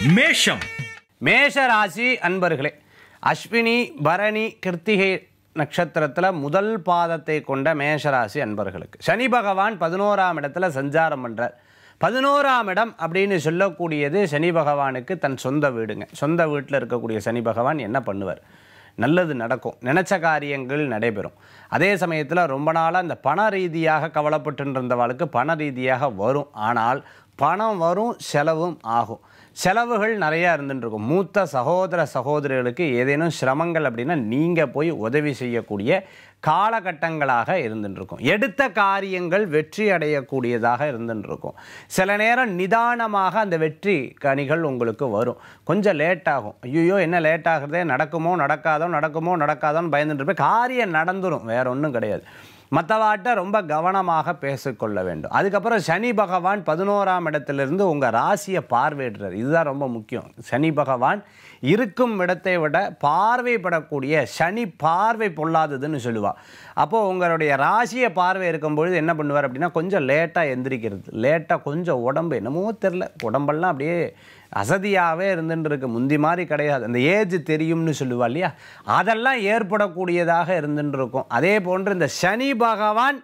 மேஷம் மேஷ ராசி அன்பர்களே அஸ்வினி பரணி கிருத்திகை நட்சத்திரத்தில் முதல் பாதத்தை கொண்ட மேஷராசி அன்பர்களுக்கு சனி பகவான் பதினோராம் இடத்துல சஞ்சாரம் பண்ணுறார் பதினோராம் இடம் அப்படின்னு சொல்லக்கூடியது சனி பகவானுக்கு தன் சொந்த வீடுங்க சொந்த வீட்டில் இருக்கக்கூடிய சனி பகவான் என்ன பண்ணுவார் நல்லது நடக்கும் நினச்ச காரியங்கள் நடைபெறும் அதே சமயத்தில் ரொம்ப நாளாக இந்த பண ரீதியாக கவலைப்பட்டு இருந்தவளுக்கு பண ரீதியாக வரும் ஆனால் பணம் வரும் செலவும் ஆகும் செலவுகள் நிறையா இருந்துட்டு இருக்கும் மூத்த சகோதர சகோதரிகளுக்கு ஏதேனும் சிரமங்கள் அப்படின்னா நீங்கள் போய் உதவி செய்யக்கூடிய காலகட்டங்களாக இருந்துட்டு இருக்கும் எடுத்த காரியங்கள் வெற்றி அடையக்கூடியதாக இருந்துட்டு இருக்கும் சில நேரம் நிதானமாக அந்த வெற்றி கனிகள் உங்களுக்கு வரும் கொஞ்சம் லேட் ஆகும் ஐயோ என்ன லேட் ஆகுறதே நடக்குமோ நடக்காதோ நடக்குமோ நடக்காதோன்னு பயந்துட்டு இருப்பேன் காரியம் நடந்துரும் வேற ஒன்றும் கிடையாது மற்றவாட்ட ரொம்ப கவனமாக பேசிக்கொள்ள வேண்டும் அதுக்கப்புறம் சனி பகவான் பதினோராம் இடத்திலிருந்து உங்கள் ராசியை பார்வையிடுறார் இதுதான் ரொம்ப முக்கியம் சனி பகவான் இருக்கும் இடத்தை விட பார்வைப்படக்கூடிய சனி பார்வை பொல்லாததுன்னு சொல்லுவாள் அப்போது உங்களுடைய ராசியை பார்வை இருக்கும் பொழுது என்ன பண்ணுவார் அப்படின்னா கொஞ்சம் லேட்டாக எந்திரிக்கிறது லேட்டாக கொஞ்சம் உடம்பு என்னமோ தெரில உடம்பெல்லாம் அப்படியே அசதியாகவே இருந்துட்டு இருக்கு முந்தி மாதிரி கிடையாது அந்த ஏஜ் தெரியும்னு சொல்லுவா இல்லையா அதெல்லாம் ஏற்படக்கூடியதாக இருந்துட்டு இருக்கும் அதே போன்று இந்த சனி பகவான்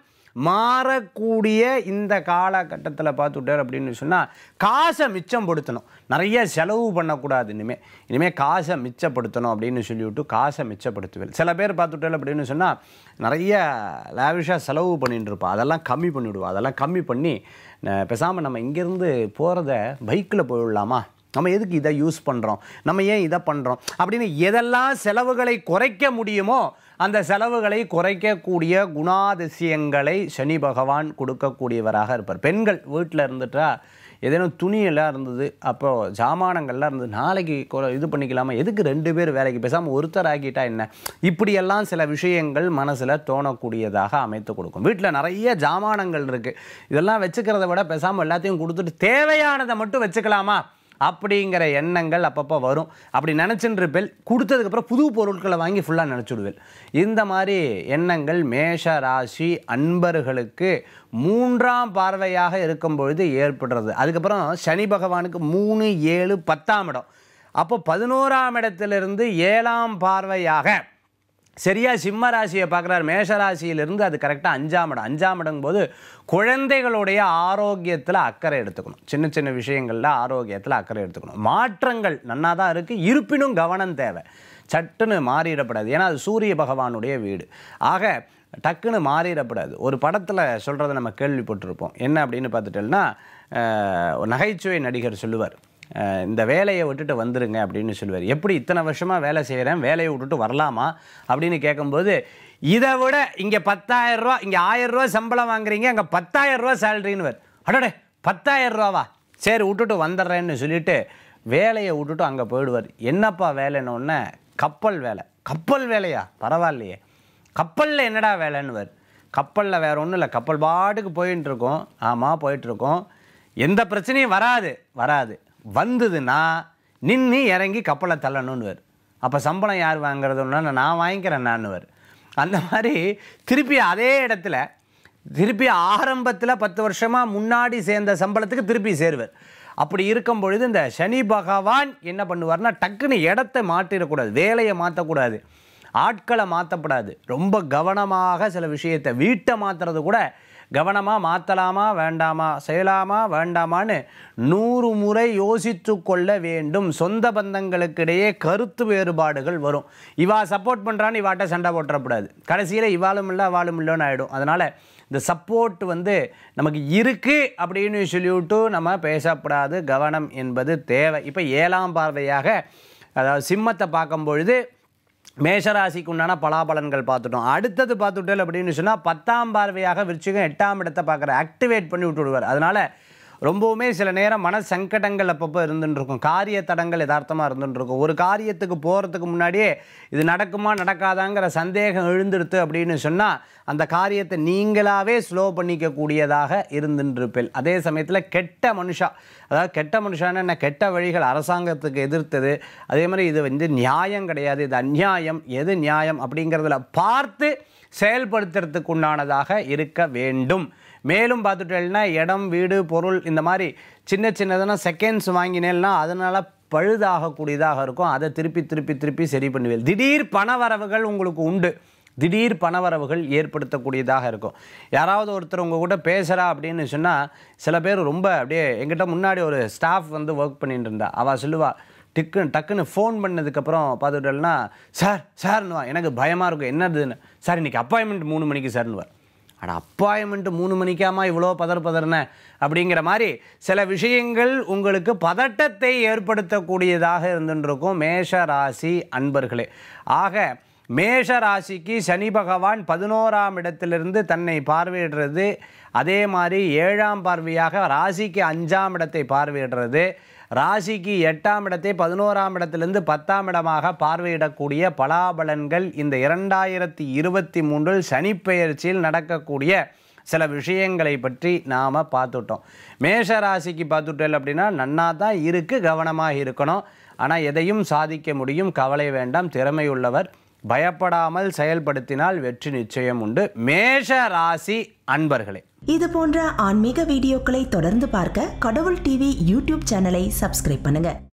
மாறக்கூடிய இந்த காலகட்டத்தில் பார்த்துட்டார் அப்படின்னு சொன்னால் காசை மிச்சப்படுத்தணும் நிறைய செலவு பண்ணக்கூடாது இனிமேல் இனிமேல் காசை மிச்சப்படுத்தணும் அப்படின்னு சொல்லிவிட்டு காசை மிச்சப்படுத்துவேன் சில பேர் பார்த்துட்டால் அப்படின்னு சொன்னால் நிறைய லேவிஷாக செலவு பண்ணிட்டு இருப்பா அதெல்லாம் கம்மி பண்ணிவிடுவா அதெல்லாம் கம்மி பண்ணி பேசாமல் நம்ம இங்கேருந்து போகிறத பைக்கில் போயிடலாமா நம்ம எதுக்கு இதை யூஸ் பண்ணுறோம் நம்ம ஏன் இதை பண்ணுறோம் அப்படின்னு எதெல்லாம் செலவுகளை குறைக்க முடியுமோ அந்த செலவுகளை குறைக்கக்கூடிய குணாதிசயங்களை சனி பகவான் கொடுக்கக்கூடியவராக இருப்பார் பெண்கள் வீட்டில் இருந்துட்டா ஏதேனும் துணியெல்லாம் இருந்தது அப்போது ஜாமானங்கள்லாம் இருந்தது நாளைக்கு கொ- இது பண்ணிக்கலாமா எதுக்கு ரெண்டு பேர் வேலைக்கு பேசாமல் ஒருத்தர் ஆக்கிட்டா என்ன இப்படியெல்லாம் சில விஷயங்கள் மனசில் தோணக்கூடியதாக அமைத்து கொடுக்கும் வீட்டில் நிறைய ஜாமானங்கள் இருக்குது இதெல்லாம் வச்சுக்கிறத விட பேசாமல் எல்லாத்தையும் கொடுத்துட்டு தேவையானதை மட்டும் வச்சுக்கலாமா அப்படிங்கிற எண்ணங்கள் அப்பப்போ வரும் அப்படி நினச்சின்னு இருப்பேன் கொடுத்ததுக்கப்புறம் புது பொருட்களை வாங்கி ஃபுல்லாக நினச்சிடுவேன் இந்த மாதிரி எண்ணங்கள் மேஷ ராசி அன்பர்களுக்கு மூன்றாம் பார்வையாக இருக்கும் பொழுது ஏற்படுறது அதுக்கப்புறம் சனி பகவானுக்கு மூணு ஏழு பத்தாம் இடம் அப்போ பதினோராம் இடத்திலிருந்து ஏழாம் பார்வையாக சரியா சிம்ம ராசியை பார்க்குறாரு மேஷ ராசியிலிருந்து அது கரெக்டாக அஞ்சாம் இடம் அஞ்சாம் இடம் போது குழந்தைகளுடைய ஆரோக்கியத்தில் அக்கறை எடுத்துக்கணும் சின்ன சின்ன விஷயங்களில் ஆரோக்கியத்தில் அக்கறை எடுத்துக்கணும் மாற்றங்கள் நன்னா தான் இருக்குது இருப்பினும் கவனம் தேவை சட்டுன்னு மாறிடப்படாது ஏன்னா அது சூரிய பகவானுடைய வீடு ஆக டக்குன்னு மாறிடப்படாது ஒரு படத்தில் சொல்கிறத நம்ம கேள்விப்பட்டிருப்போம் என்ன அப்படின்னு பார்த்துட்டோம்னா அஹ், ஒரு நகைச்சுவை நடிகர் சொல்லுவார் அஹ் இந்த வேலையை விட்டுட்டு வந்துருங்க அப்படின்னு சொல்லுவார் எப்படி இத்தனை வருஷமாக வேலை செய்கிறேன் வேலையை விட்டுட்டு வரலாமா அப்படின்னு கேட்கும்போது இதை விட இங்கே பத்தாயிரம் ரூபா இங்கே ஆயிரம் ரூபா சம்பளம் வாங்குறீங்க அங்கே பத்தாயிரம் ரூபா சேலரின்னு அடடே பத்தாயிரம் ரூபாவா சரி விட்டுட்டு வந்துடுறேன்னு சொல்லிட்டு வேலையை விட்டுட்டு அங்கே போயிடுவார் என்னப்பா வேலைன்னு உடனே கப்பல் வேலை கப்பல் வேலையா பரவாயில்லையே கப்பலில் என்னடா வேலைன்னுவார் கப்பலில் வேற ஒன்றும் இல்லை கப்பல் பாட்டுக்கு போயின்னு இருக்கோம் ஆமாம் போயிட்டுருக்கோம் எந்த பிரச்சனையும் வராது வராது வந்ததுன்னா நின்று இறங்கி கப்பலை தள்ளணுன்னுவர் அப்போ சம்பளம் யார் வாங்குறதுன்னா நான் வாங்கிக்கிறேன் நான்னுவர் அந்த மாதிரி திருப்பி அதே இடத்துல திருப்பி ஆரம்பத்தில் பத்து வருஷமாக முன்னாடி சேர்ந்த சம்பளத்துக்கு திருப்பி சேருவார் அப்படி இருக்கும் பொழுது இந்த சனி பகவான் என்ன பண்ணுவார்னா டக்குன்னு இடத்த மாற்றிடக்கூடாது வேலையை மாற்றக்கூடாது ஆட்களை மாற்றப்படாது ரொம்ப கவனமாக சில விஷயத்தை வீட்டை மாற்றுறது கூட கவனமாக மாற்றலாமா வேண்டாமா செய்யலாமா வேண்டாமான்னு நூறு முறை யோசித்து கொள்ள வேண்டும் சொந்த பந்தங்களுக்கிடையே கருத்து வேறுபாடுகள் வரும் இவா சப்போர்ட் பண்ணுறான்னு இவாட்ட சண்டை போட்டுறக்கூடாது கடைசியில் இவாளும் இல்லை அவாளும் இல்லைன்னு ஆகிடும் அதனால் இந்த சப்போர்ட் வந்து நமக்கு இருக்குது அப்படின்னு சொல்லிவிட்டு நம்ம பேசப்படாது கவனம் என்பது தேவை இப்போ ஏழாம் பார்வையாக அதாவது சிம்மத்தை பார்க்கும் பொழுது மேஷராசிக்கு உண்டான பலாபலன்கள் பார்த்துட்டோம் அடுத்தது பார்த்துட்டோம் அப்படின்னு சொன்னால் பத்தாம் பார்வையாக விருச்சிகம் எட்டாம் இடத்தை பார்க்குற ஆக்டிவேட் பண்ணி விட்டு விடுவார் அதனால் ரொம்பவுமே சில நேரம் மன சங்கடங்கள் அப்பப்போ இருந்துட்டு இருக்கும் காரிய தடங்கள் யதார்த்தமாக இருந்துட்டு இருக்கும் ஒரு காரியத்துக்கு போகிறதுக்கு முன்னாடியே இது நடக்குமா நடக்காதாங்கிற சந்தேகம் எழுந்துடுத்து அப்படின்னு சொன்னால் அந்த காரியத்தை நீங்களாவே ஸ்லோ பண்ணிக்கக்கூடியதாக இருந்துருப்பேன் அதே சமயத்தில் கெட்ட மனுஷா அதாவது கெட்ட மனுஷான என்ன கெட்ட வழிகள் அரசாங்கத்துக்கு எதிர்த்தது அதே மாதிரி இது வந்து நியாயம் கிடையாது இது அநியாயம் எது நியாயம் அப்படிங்கிறதுல பார்த்து செயல்படுத்துறதுக்கு உண்டானதாக இருக்க வேண்டும் மேலும் பார்த்துட்டேன்னா இடம் வீடு பொருள் இந்த மாதிரி சின்ன சின்னதான செகண்ட்ஸ் வாங்கினேன்னா அதனால் பழுதாகக்கூடியதாக இருக்கும் அதை திருப்பி திருப்பி திருப்பி சரி பண்ணுவீர்கள் திடீர் பணவரவுகள் உங்களுக்கு உண்டு திடீர் பணவரவுகள் ஏற்படுத்தக்கூடியதாக இருக்கும் யாராவது ஒருத்தர் உங்கள் கூட பேசுகிறா அப்படின்னு சொன்னால் சில பேர் ரொம்ப அப்படியே எங்கிட்ட முன்னாடி ஒரு ஸ்டாஃப் வந்து ஒர்க் பண்ணிட்டு இருந்தா அவள் சொல்லுவா டிக்கு டக்குன்னு ஃபோன் பண்ணதுக்கப்புறம் பார்த்துட்டோம்னா சார் சார்னுவா எனக்கு பயமாக இருக்கும் என்னதுன்னு சார் இன்றைக்கி அப்பாயின்மெண்ட் மூணு மணிக்கு சார்னுவார் அட அப்பாயின்மெண்ட்டு மூணு மணிக்காமா இவ்வளோ பதர் பதர்ன அப்படிங்கிற மாதிரி சில விஷயங்கள் உங்களுக்கு பதட்டத்தை ஏற்படுத்தக்கூடியதாக இருந்துருக்கும் மேஷ ராசி அன்பர்களே ஆக மேஷ ராசிக்கு சனி பகவான் பதினோராம் இடத்திலிருந்து தன்னை பார்வையிடுறது அதே மாதிரி ஏழாம் பார்வையாக ராசிக்கு அஞ்சாம் இடத்தை பார்வையிடுறது ராசிக்கு எட்டாம் இடத்தை பதினோராம் இடத்திலிருந்து பத்தாம் இடமாக பார்வையிடக்கூடிய பலாபலன்கள் இந்த இரண்டாயிரத்தி இருபத்தி மூன்றில் சனிப்பெயர்ச்சியில் நடக்கக்கூடிய சில விஷயங்களை பற்றி நாம் பார்த்துட்டோம் மேஷ ராசிக்கு பார்த்துட்டோம் அப்படின்னா நன்னா தான் இருக்குது கவனமாக இருக்கணும் ஆனால் எதையும் சாதிக்க முடியும் கவலை வேண்டாம் திறமையுள்ளவர் பயப்படாமல் செயல்படுத்தினால் வெற்றி நிச்சயம் உண்டு மேஷ ராசி அன்பர்களே இது போன்ற ஆன்மீக வீடியோக்களை தொடர்ந்து பார்க்க கடவுள் டிவி யூடியூப் சேனலை சப்ஸ்கிரைப் பண்ணுங்க